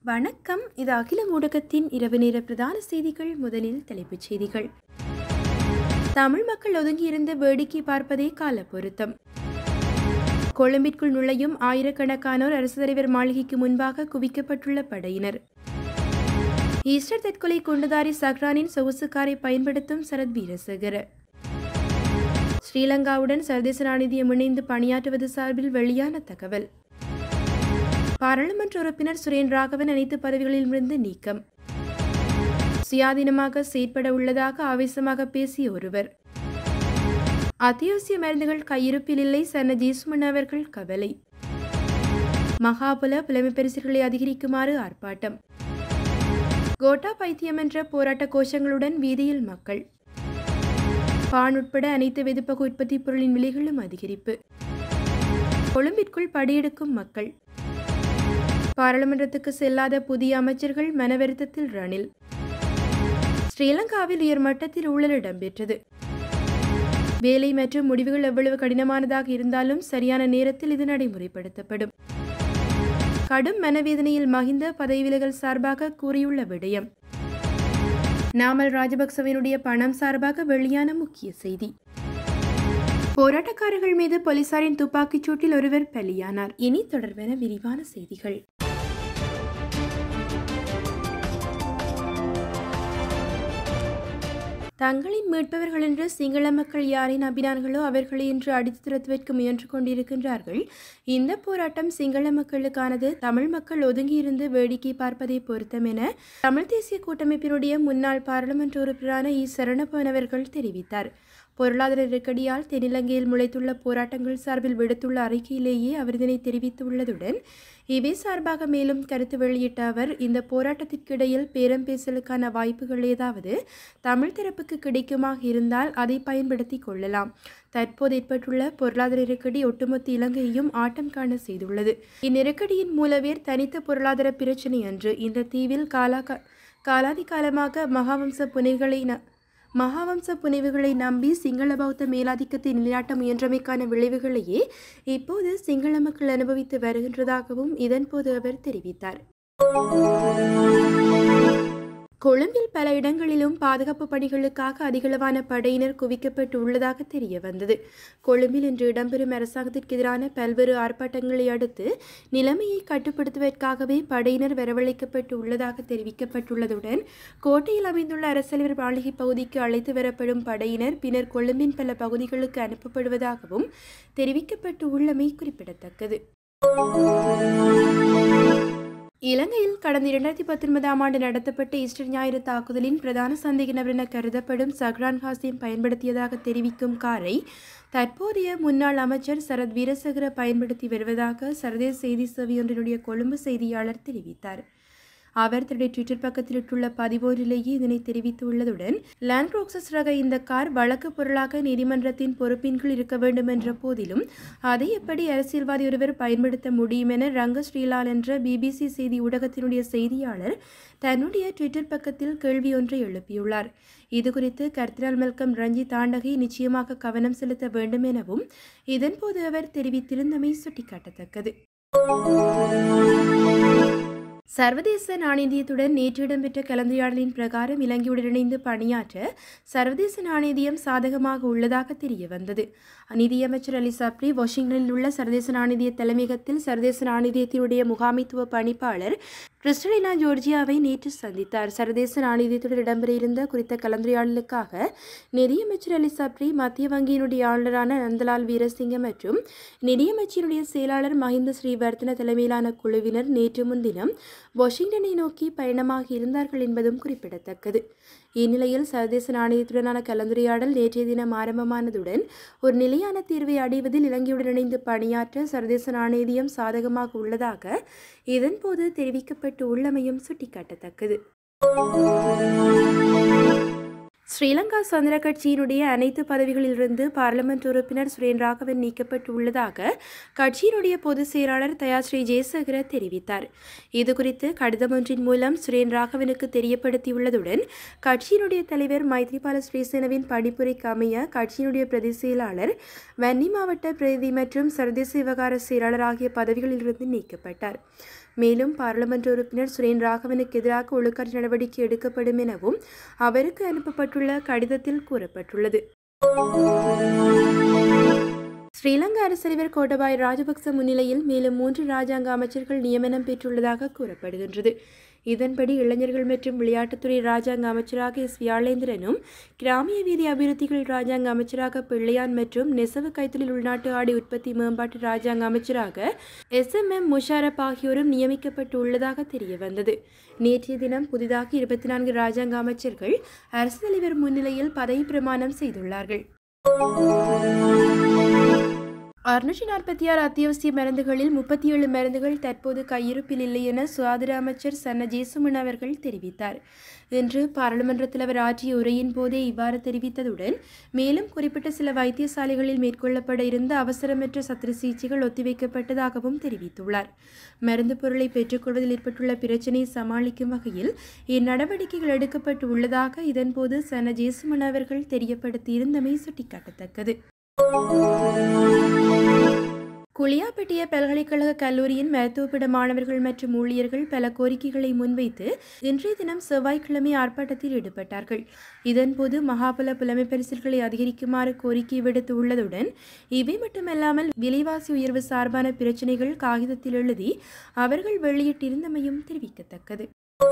வணக்கம் இது அகில ஊடகத்தின் இரவு நேர பிரதான செய்திகள் முதலில் தலைப்புச் செய்திகள் தமிழ் மக்கள் ஒதுங்கியிருந்து வேடிக்கை பார்ப்பதே கால பொருத்தம் கொழும்பிற்குள் நுழையும் ஆயிரக்கணக்கானோர் அரசு தலைவர் மாளிகைக்கு முன்பாக குவிக்கப்பட்டுள்ள படையினர் ஈஸ்டர் தற்கொலை குண்டுதாரி சஹ்ரானின் சொகுசு காரை பயன்படுத்தும் சரத் வீரசேகர ஸ்ரீலங்காவுடன் சர்வதேச நாணயத்தியம் இணைந்து பணியாற்றுவது சார்பில் வெளியான தகவல் பாராளுமன்ற உறுப்பினர் சுரேன் ராகவன் அனைத்து பதவிகளிலிருந்து நீக்கம் சுயாதீனமாக செயற்பட உள்ளதாக ஆவேசமாக பேசிய ஒருவர் அத்தியாவசிய மருந்துகள் கையிருப்பில் இல்லை சன ஜீஸ்மன் அவர்கள் கவலை மகாபல புலமை பரிசுகளை அதிகரிக்குமாறு ஆர்ப்பாட்டம் கோட்டா பைத்தியம் என்ற போராட்ட கோஷங்களுடன் வீதியில் மக்கள் பான் உட்பட அனைத்து வெதுப்பக உற்பத்தி பொருளின் விலைகளும் அதிகரிப்பு கொழும்பிற்குள் படியெடுக்கும் மக்கள் பாராளுமன்றத்துக்கு செல்லாத புதிய அமைச்சர்கள் மனவருத்தத்தில் ரணில் ஸ்ரீலங்காவில் உயர் மட்டத்தில் ஊழல் இடம்பெற்றது வேலை மற்றும் முடிவுகள் எவ்வளவு கடினமானதாக இருந்தாலும் சரியான நேரத்தில் இது நடைமுறைப்படுத்தப்படும் கடும் மனவேதனையில் மகிந்த பதவி விலகல் சார்பாக கூறியுள்ள விடயம் நாமல் ராஜபக்சவினுடைய பணம் சார்பாக வெளியான முக்கிய செய்தி போராட்டக்காரர்கள் மீது போலீசாரின் துப்பாக்கிச் சூட்டில் ஒருவர் பலியானார் இனி தொடர்பென விரிவான செய்திகள் தங்களின் மீட்பவர்கள் என்று சிங்கள மக்கள் யாரை நம்பினார்களோ அவர்களை இன்று அடித்து துரத்துவதற்கு முயன்று கொண்டிருக்கின்றார்கள் இந்த போராட்டம் சிங்கள மக்களுக்கானது தமிழ் மக்கள் ஒதுங்கியிருந்து வேடிக்கை பார்ப்பதை பொருத்தம் என தமிழ் தேசிய கூட்டமைப்பினுடைய முன்னாள் பாராளுமன்ற உறுப்பினரான இ சரணபவன் அவர்கள் தெரிவித்தார் பொருளாதார நெருக்கடியால் தென்னிலங்கையில் முளைத்துள்ள போராட்டங்கள் சார்பில் விடுத்துள்ள அறிக்கையிலேயே அவர் இதனை தெரிவித்துள்ளதுடன் இவை சார்பாக மேலும் கருத்து வெளியிட்ட அவர் இந்த போராட்டத்திற்கிடையில் பேரம் பேசலுக்கான வாய்ப்புகள் ஏதாவது தமிழ் தரப்புக்கு கிடைக்குமாக இருந்தால் அதை பயன்படுத்தி கொள்ளலாம் தற்போது ஏற்பட்டுள்ள பொருளாதார நெருக்கடி ஒட்டுமொத்த இலங்கையையும் ஆட்டம் காண செய்துள்ளது இந்நெருக்கடியின் மூலவேர் தனித்த பொருளாதார பிரச்சினை அன்று இந்த தீவில் காலா காலாதி காலமாக மகாவம்ச புனைகளை மகாவம்ச புனைவுகளை நம்பி சிங்கள பௌத்த மேலாதிக்கத்தை நிலைநாட்ட முயன்றமைக்கான விளைவுகளையே இப்போது சிங்கள மக்கள் அனுபவித்து வருகின்றதாகவும் இதன்போது அவர் தெரிவித்தார் கொழும்பில் பல இடங்களிலும் பாதுகாப்பு பணிகளுக்காக அதிகளவான படையினர் குவிக்கப்பட்டு உள்ளதாக தெரிய வந்தது கொழும்பில் இன்று இடம்பெறும் அரசாங்கத்திற்கு எதிரான பல்வேறு ஆர்ப்பாட்டங்களை அடுத்து நிலைமையை கட்டுப்படுத்துவதற்காகவே படையினர் வரவழைக்கப்பட்டு உள்ளதாக தெரிவிக்கப்பட்டுள்ளதுடன் கோட்டையில் அமைந்துள்ள அரசலைவர் மாளிகை பகுதிக்கு அழைத்து வரப்படும் படையினர் பின்னர் கொழும்பின் பல பகுதிகளுக்கு அனுப்பப்படுவதாகவும் தெரிவிக்கப்பட்டு உள்ளமை குறிப்பிடத்தக்கது இலங்கையில் கடந்த இரண்டாயிரத்தி பத்தொன்பதாம் ஆண்டு நடத்தப்பட்ட ஈஸ்டர் ஞாயிறு தாக்குதலின் பிரதான சந்தேக நபர் என கருதப்படும் சஹ்ரான் ஹாசிம் பயன்படுத்தியதாக தெரிவிக்கும் காரை தற்போதைய முன்னாள் அமைச்சர் சரத் வீரசகர பயன்படுத்தி வருவதாக சர்வதேச செய்தி சேவையொன்றினுடைய கொழும்பு செய்தியாளர் தெரிவித்தார் அவர் தன்னுடைய ட்விட்டர் பக்கத்தில் இட்டுள்ள பதிவோரிலேயே இதனை தெரிவித்துள்ளதுடன் லேண்ட் ரோக்ஸஸ் ரக இந்த கார் வழக்கு பொருளாக நீதிமன்றத்தின் பொறுப்பின் கீழ் இருக்க வேண்டும் என்ற போதிலும் அதை எப்படி அரசியல்வாதி ஒருவர் பயன்படுத்த முடியும் என ரங்க ஸ்ரீலால் என்ற பிபிசி செய்தி ஊடகத்தினுடைய செய்தியாளர் தன்னுடைய ட்விட்டர் பக்கத்தில் கேள்வி ஒன்றை எழுப்பியுள்ளார் இதுகுறித்து கர்தினால் மெல்கம் ரஞ்சித் தாண்டகை நிச்சயமாக கவனம் செலுத்த வேண்டும் எனவும் இதன்போது அவர் தெரிவித்திருந்தமை சுட்டிக்காட்டத்தக்கது சர்வதேச நாணயத்துடன் நேற்று இடம்பெற்ற கலந்துரையாடலின் பிரகாரம் இலங்கையுடன் இணைந்து பணியாற்ற சர்வதேச நாணயத்தியம் சாதகமாக உள்ளதாக தெரிய வந்தது நிதியமைச்சர் அலி சப்ரி வாஷிங்டனில் உள்ள சர்வதேச நாணய தலைமையகத்தில் சர்வதேச நாணயத்தினுடைய முகாமைத்துவ பணிப்பாளர் கிறிஸ்டலினா ஜோர்ஜியாவை நேற்று சந்தித்தார் சர்வதேச நாணயத்துடன் இடம்பெற இருந்த குறித்த கலந்துரையாடலுக்காக நிதியமைச்சர் அலி சப்ரி மத்திய வங்கியினுடைய ஆளுநரான நந்தலால் வீரசிங்க மற்றும் நிதியமைச்சருடைய செயலாளர் மஹிந்த ஸ்ரீவர்தன தலைமையிலான குழுவினர் நேற்று முன்தினம் வாஷிங்டனை நோக்கி பயணமாக இருந்தார்கள் என்பதும் குறிப்பிடத்தக்கது இந்நிலையில் சர்வதேச நாணயத்துடனான கலந்துரையாடல் நேற்றைய தினம் ஆரம்பமானதுடன் ஒரு நிலையான தீர்வை அடைவதில் இலங்கையுடன் இணைந்து பணியாற்ற சர்வதேச நாணயதியம் சாதகமாக உள்ளதாக இதன்போது தெரிவிக்கப்பட்டு உள்ளமையும் சுட்டிக்காட்டத்தக்கது ஸ்ரீலங்கா சுதந்திர கட்சியினுடைய அனைத்து பதவிகளிலிருந்து பார்லமெண்ட் உறுப்பினர் சுரேன் ராகவன் நீக்கப்பட்டுள்ளதாக கட்சியினுடைய பொதுச் செயலாளர் தயாஸ்ரீ ஜெயசேகர தெரிவித்தார் இதுகுறித்து கடிதம் ஒன்றின் மூலம் சுரேன் ராகவனுக்கு தெரியப்படுத்தியுள்ளதுடன் கட்சியினுடைய தலைவர் மைத்ரிபால ஸ்ரீசேனவின் படிப்புரைக்கு அமைய கட்சியினுடைய பிரதி செயலாளர் வன்னி மாவட்ட பிரதி மற்றும் சர்வதேச விவகார செயலாளர் ஆகிய பதவிகளிலிருந்து நீக்கப்பட்டார் மேலும் பார்லமெண்ட் உறுப்பினர் சுரேன் ராகவனுக்கு எதிராக ஒழுக்காற்று நடவடிக்கை எடுக்கப்படும் எனவும் அவருக்கு அனுப்பப்பட்டுள்ள கடிதத்தில் கூறப்பட்டுள்ளது ஸ்ரீலங்கா அரசலைவர் கோட்டபாய ராஜபக்ச முன்னிலையில் மேலும் மூன்று ராஜாங்க அமைச்சர்கள் நியமனம் பெற்றுள்ளதாக கூறப்படுகின்றது இதன்படி இளைஞர்கள் மற்றும் விளையாட்டுத்துறை ராஜாங்க அமைச்சராக எஸ் வியாழேந்திரனும் கிராமிய வீதி அபிவிருத்திகள் ராஜாங்க அமைச்சராக பிள்ளையான் மற்றும் நெசவு கைத்தொழில் உள்நாட்டு ஆடை உற்பத்தி மேம்பாட்டு ராஜாங்க அமைச்சராக எஸ் எம் எம் முஷாரப் ஆகியோரும் நியமிக்கப்பட்டு உள்ளதாக தெரிய வந்தது நேற்றைய தினம் புதிதாக இருபத்தி நான்கு ராஜாங்க அமைச்சர்கள் அரசு தலைவர் முன்னிலையில் பதவி பிரமாணம் செய்துள்ளார்கள் அறுநூற்றி நாற்பத்தி ஆறு அத்தியாவசிய மருந்துகளில் முப்பத்தி ஏழு மருந்துகள் தற்போது கையிருப்பில் இல்லை என சுகாதார அமைச்சர் சன்ன ஜேசுமன் அவர்கள் தெரிவித்தார் இன்று பாராளுமன்றத்தில் அவர் ஆற்றிய உரையின் போதே இவ்வாறு தெரிவித்ததுடன் மேலும் குறிப்பிட்ட சில வைத்தியசாலைகளில் மேற்கொள்ளப்பட இருந்த அவசரமற்ற சத்திர சிகிச்சைகள் ஒத்திவைக்கப்பட்டதாகவும் தெரிவித்துள்ளார் மருந்து பொருளை பெற்றுக்கொள்வதில் ஏற்பட்டுள்ள பிரச்சினையை சமாளிக்கும் வகையில் இந்நடவடிக்கைகள் எடுக்கப்பட்டு உள்ளதாக இதன்போது சன ஜேசுமன் அவர்கள் தெரியப்படுத்தியிருந்தமை சுட்டிக்காட்டத்தக்கது குளியாப்பட்டிய பல்கலைக்கழக கல்லூரியின் மருத்துவப்பிட மாணவர்கள் மற்றும் ஊழியர்கள் பல கோரிக்கைகளை முன்வைத்து இன்றைய தினம் செவ்வாய்க்கிழமை ஆர்ப்பாட்டத்தில் ஈடுபட்டார்கள் இதன்போது மகாபல புலமை பரிசில்களை அதிகரிக்குமாறு கோரிக்கை விடுத்து உள்ளதுடன் இவை மட்டுமல்லாமல் விலைவாசி உயர்வு சார்பான பிரச்சினைகள் காகிதத்தில் எழுதி அவர்கள் வெளியிட்டிருந்தமையும் தெரிவிக்கத்தக்கது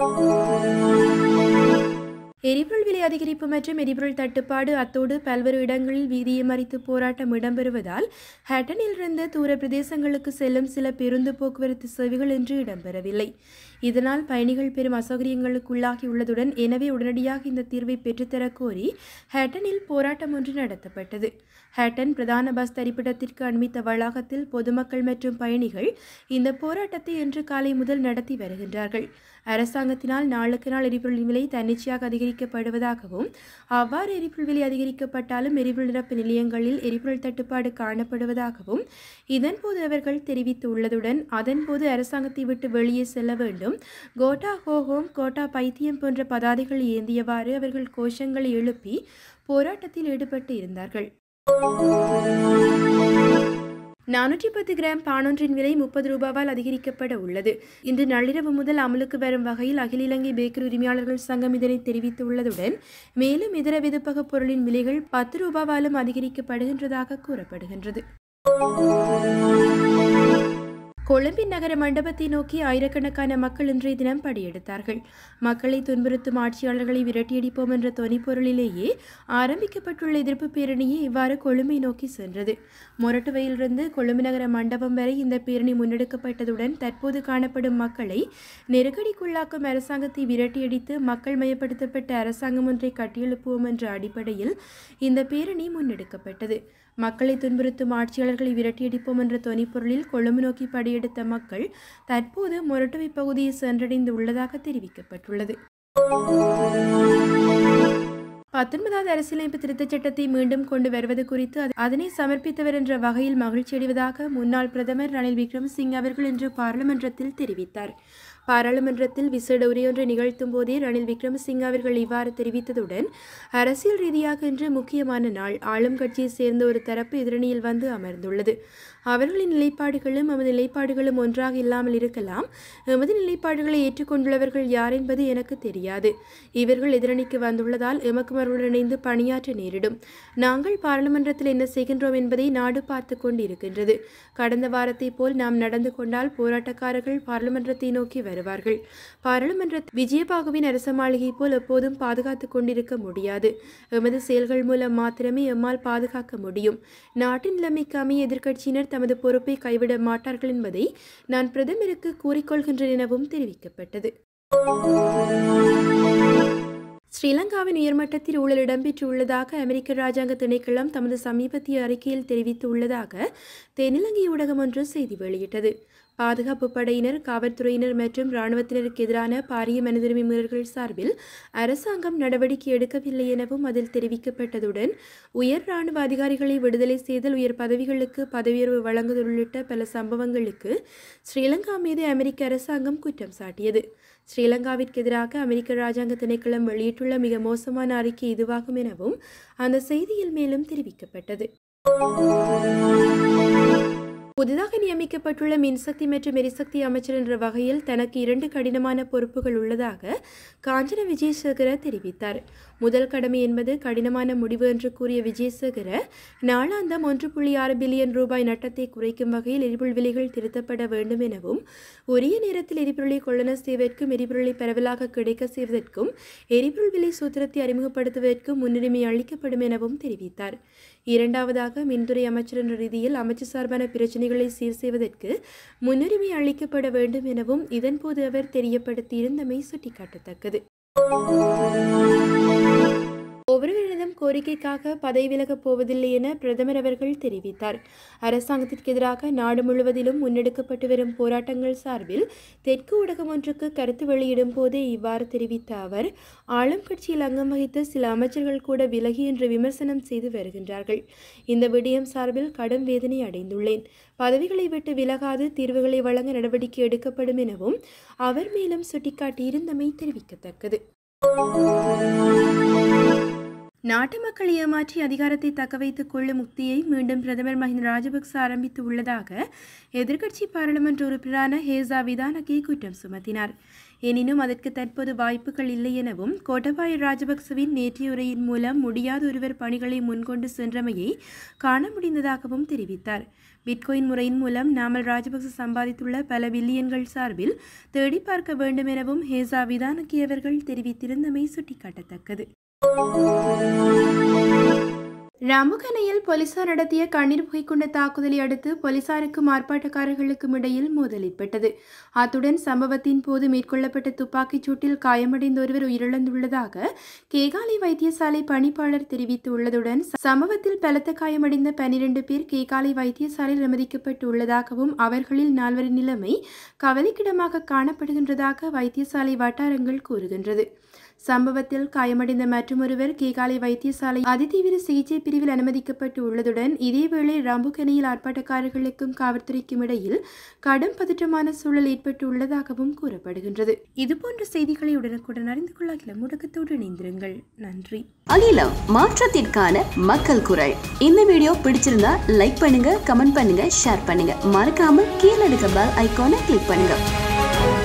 எரிபொருள் விலை அதிகரிப்பு மற்றும் எரிபொருள் தட்டுப்பாடு அத்தோடு பல்வேறு இடங்களில் வீதியை மறித்து போராட்டம் இடம்பெறுவதால் ஹேட்டனிலிருந்து தூர பிரதேசங்களுக்கு செல்லும் சில பேருந்து போக்குவரத்து சேவைகள் இன்று இடம்பெறவில்லை இதனால் பயணிகள் பெரும் அசௌகரியங்களுக்குள்ளாகி உள்ளதுடன் எனவே உடனடியாக இந்த தீர்வை பெற்றுத்தரக் கோரி ஹேட்டனில் போராட்டம் ஒன்று நடத்தப்பட்டது ஹேட்டன் பிரதான பஸ் தரிப்பிடத்திற்கு அண்மித்த வளாகத்தில் பொதுமக்கள் மற்றும் பயணிகள் இந்த போராட்டத்தை இன்று காலை முதல் நடத்தி வருகின்றார்கள் அரசாங்கத்தினால் நாளுக்கு நாள் எரிபொருளின் விலை தன்னிச்சையாக அதிகரிக்கப்படுவதாகவும் அவ்வாறு எரிபொருள் விலை அதிகரிக்கப்பட்டாலும் எரிபொருள் நிரப்பு நிலையங்களில் எரிபொருள் தட்டுப்பாடு காணப்படுவதாகவும் இதன்போது அவர்கள் தெரிவித்துள்ளதுடன் அதன்போது அரசாங்கத்தை விட்டு வெளியே செல்ல வேண்டும் கோட்டா ஹோஹோம் கோட்டா பைத்தியம் போன்ற பதாதைகள் ஏந்தியவாறு அவர்கள் கோஷங்களை எழுப்பி போராட்டத்தில் ஈடுபட்டு இருந்தார்கள் நானூற்றி பத்து கிராம் பானொன்றின் விலை முப்பது ரூபாவால் அதிகரிக்கப்பட உள்ளது இன்று நள்ளிரவு முதல் அமலுக்கு வரும் வகையில் அகில இலங்கை பேக்கரி உரிமையாளர்கள் சங்கம் இதனை தெரிவித்துள்ளதுடன் மேலும் இதர விதுப்பக பொருளின் விலைகள் பத்து ரூபாவாலும் அதிகரிக்கப்படுகின்றதாக கூறப்படுகின்றது கொழும்பின் நகர மண்டபத்தை நோக்கி ஆயிரக்கணக்கான மக்கள் இன்றைய தினம் படியெடுத்தார்கள் மக்களை துன்புறுத்தும் ஆட்சியாளர்களை விரட்டியடிப்போம் என்ற தொனிப்பொருளிலேயே ஆரம்பிக்கப்பட்டுள்ள எதிர்ப்பு பேரணியே இவ்வாறு கொழும்பை நோக்கி சென்றது மொரட்டுவையிலிருந்து கொழும்பு நகர மண்டபம் வரை இந்த பேரணி முன்னெடுக்கப்பட்டதுடன் தற்போது காணப்படும் மக்களை நெருக்கடிக்குள்ளாக்கும் அரசாங்கத்தை விரட்டியடித்து மக்கள் மயப்படுத்தப்பட்ட அரசாங்கம் ஒன்றை கட்டியெழுப்புவோம் என்ற அடிப்படையில் இந்த பேரணி முன்னெடுக்கப்பட்டது மக்களை துன்புறுத்தும் ஆட்சியாளர்களை விரட்டியடிப்போம் என்ற தொனிப்பொருளில் கொழும்பு நோக்கி படையெடுத்த மக்கள் தற்போது மொரட்டுவை பகுதியை சென்றடைந்து உள்ளதாக தெரிவிக்கப்பட்டுள்ளது பத்தொன்பதாவது அரசியலமைப்பு திருத்தச் சட்டத்தை மீண்டும் கொண்டு வருவது குறித்து அது- அதனை சமர்ப்பித்தவர் என்ற வகையில் மகிழ்ச்சியடைவதாக முன்னாள் பிரதமர் ரணில் விக்ரமசிங்க அவர்கள் இன்று பாராளுமன்றத்தில் தெரிவித்தார் பாராளுமன்றத்தில் விசேட உரையொன்றை நிகழ்த்தும் போதே ரணில் விக்ரமசிங்க அவர்கள் இவ்வாறு தெரிவித்ததுடன் அரசியல் ரீதியாக இன்று முக்கியமான நாள் ஆளும் கட்சியைச் சேர்ந்த ஒரு தரப்பு எதிரணியில் வந்து அமர்ந்துள்ளது அவர்களின் நிலைப்பாடுகளும் எமது நிலைப்பாடுகளும் ஒன்றாக இல்லாமல் இருக்கலாம் எமது நிலைப்பாடுகளை ஏற்றுக்கொண்டுள்ளவர்கள் யார் என்பது எனக்கு தெரியாது இவர்கள் எதிரணிக்கு வந்துள்ளதால் எமக்கும் அவர்களுடன் இணைந்து பணியாற்ற நேரிடும் நாங்கள் பாராளுமன்றத்தில் என்ன செய்கின்றோம் என்பதை நாடு பார்த்து கொண்டிருக்கின்றது கடந்த வாரத்தை போல் நாம் நடந்து கொண்டால் போராட்டக்காரர்கள் பாராளுமன்றத்தை நோக்கி வருவார்கள் பாராளுமன்ற விஜயபாகுவின் அரச மாளிகை போல் எப்போதும் பாதுகாத்துக் கொண்டிருக்க முடியாது எமது செயல்கள் மூலம் மாத்திரமே எம்மால் பாதுகாக்க முடியும் நாட்டின் நிலைமைக்கு அமைய எதிர்க்கட்சியினர் தமது பொறுப்பை கைவிட மாட்டார்கள் என்பதை நான் பிரதமருக்கு கூறிக்கொள்கின்றேன் எனவும் தெரிவிக்கப்பட்டது ஸ்ரீலங்காவின் உயர்மட்டத்தில் ஊழல் இடம்பெற்றுள்ளதாக அமெரிக்க ராஜாங்க திணைக்களம் தமது சமீபத்திய அறிக்கையில் தெரிவித்துள்ளதாக தென்னிலங்கை ஊடகம் ஒன்று செய்தி வெளியிட்டது பாதுகாப்பு படையினர் காவல்துறையினர் மற்றும் இராணுவத்தினருக்கு எதிரான பாரிய மனிதுரிமை மீறல்கள் சார்பில் அரசாங்கம் நடவடிக்கை எடுக்கவில்லை எனவும் அதில் தெரிவிக்கப்பட்டதுடன் உயர் இராணுவ அதிகாரிகளை விடுதலை செய்தல் உயர் பதவிகளுக்கு பதவியுயர்வு வழங்குதல் உள்ளிட்ட பல சம்பவங்களுக்கு ஸ்ரீலங்கா மீது அமெரிக்க அரசாங்கம் குற்றம் சாட்டியது ஸ்ரீலங்காவிற்கு எதிராக அமெரிக்க ராஜாங்க திணைக்களம் வெளியிட்டுள்ள மிக மோசமான அறிக்கை இதுவாகும் எனவும் அந்த செய்தியில் மேலும் தெரிவிக்கப்பட்டது புதிதாக நியமிக்கப்பட்டுள்ள மின்சக்தி மற்றும் எரிசக்தி அமைச்சர் என்ற வகையில் தனக்கு இரண்டு கடினமான பொறுப்புகள் உள்ளதாக காஞ்சன விஜயசேகர தெரிவித்தார் முதல் கடமை என்பது கடினமான முடிவு என்று கூறிய விஜயசேகர நாளாந்தம் ஒன்று புள்ளி ஆறு பில்லியன் ரூபாய் நட்டத்தை குறைக்கும் வகையில் எரிபொருள் விலைகள் திருத்தப்பட வேண்டும் எனவும் உரிய நேரத்தில் எரிபொருளை கொள்ளன செய்வதற்கும் எரிபொருளை பரவலாக கிடைக்க செய்வதற்கும் எரிபொருள் விலை சூத்திரத்தை அறிமுகப்படுத்துவதற்கும் முன்னுரிமை அளிக்கப்படும் எனவும் தெரிவித்தார் இரண்டாவதாக மின்துறை அமைச்சர் என்ற ரீதியில் அமைச்சு சார்பான பிரச்சினைகளை சீர் செய்வதற்கு முன்னுரிமை அளிக்கப்பட வேண்டும் எனவும் இதன்போது அவர் தெரியப்படுத்தியிருந்தமை சுட்டிக்காட்டத்தக்கது ஒவ்வொருவரிடம் கோரிக்கைக்காக பதவி விலகப் போவதில்லை என பிரதமர் அவர்கள் தெரிவித்தார் அரசாங்கத்திற்கு எதிராக நாடு முழுவதிலும் முன்னெடுக்கப்பட்டு வரும் போராட்டங்கள் சார்பில் தெற்கு ஊடகம் ஒன்றுக்கு கருத்து வெளியிடும் போதே இவ்வாறு தெரிவித்த அவர் ஆளும் கட்சியில் அங்கம் வகித்த சில அமைச்சர்கள் கூட விலகி என்று விமர்சனம் செய்து வருகின்றார்கள் இந்த விடயம் சார்பில் கடும் வேதனை அடைந்துள்ளேன் பதவிகளை விட்டு விலகாது தீர்வுகளை வழங்க நடவடிக்கை எடுக்கப்படும் எனவும் அவர் மேலும் சுட்டிக்காட்டியிருந்தமை தெரிவிக்கத்தக்கது நாட்டு மக்கள் ஏமாற்றி அதிகாரத்தை தக்கவைத்துக் கொள்ளும் முக்தியை மீண்டும் பிரதமர் மஹிந்த ராஜபக்ச ஆரம்பித்து உள்ளதாக எதிர்க்கட்சி பாராளுமன்ற உறுப்பினரான ஹேசா விதானகி குற்றம் சுமத்தினார் எனினும் அதற்கு தற்போது வாய்ப்புகள் இல்லை எனவும் கோட்டபாய ராஜபக்சவின் நேற்றைய உரையின் மூலம் முடியாத ஒருவர் பணிகளை முன்கொண்டு சென்றமையை காண முடிந்ததாகவும் தெரிவித்தார் பிட்கோயின் முறையின் மூலம் நாமல் ராஜபக்ச சம்பாதித்துள்ள பல பில்லியன்கள் சார்பில் தேடி பார்க்க வேண்டும் எனவும் ஹேசா விதானகி அவர்கள் தெரிவித்திருந்தமை சுட்டிக்காட்டத்தக்கது ராமுகனையில் போலீசார் நடத்திய கண்ணீர் புகைக்குண்ட தாக்குதலை அடுத்து போலீசாருக்கும் ஆர்ப்பாட்டக்காரர்களுக்கும் இடையில் மோதல் ஏற்பட்டது அத்துடன் சம்பவத்தின் போது மேற்கொள்ளப்பட்ட துப்பாக்கிச் சூட்டில் காயமடைந்த ஒருவர் உயிரிழந்துள்ளதாக கேகாலை வைத்தியசாலை பணிப்பாளர் தெரிவித்துள்ளதுடன் சம்பவத்தில் பலத்த காயமடைந்த பனிரெண்டு பேர் கேகாலை வைத்தியசாலையில் அனுமதிக்கப்பட்டு உள்ளதாகவும் அவர்களில் நால்வரின் நிலைமை கவலைக்கிடமாக காணப்படுகின்றதாக வைத்தியசாலை வட்டாரங்கள் கூறுகின்றது சம்பவத்தில் காயமடைந்த மற்றொருவர் கேகாலை வைத்தியசாலை அதிதீவிர சிகிச்சை பிரிவில் அனுமதிக்கப்பட்டு உள்ளதுடன் இதேவேளை ரம்புகனையில் ஆர்ப்பாட்டக்காரர்களுக்கும் காவல்துறைக்கும் இடையில் கடும் பதற்றமான சூழல் ஏற்பட்டு உள்ளதாகவும் கூறப்படுகின்றது இதுபோன்ற செய்திகளை உடனுக்குடன் அறிந்து கொள்ள அகில முடக்கத்தோடு இணைந்திருங்கள் நன்றி அகிலம் மாற்றத்திற்கான மக்கள் குரல் இந்த வீடியோ பிடிச்சிருந்தா லைக் பண்ணுங்க கமெண்ட் பண்ணுங்க ஷேர் பண்ணுங்க மறக்காம கீழே இருக்க பெல் ஐகானை கிளிக் பண்ணுங்க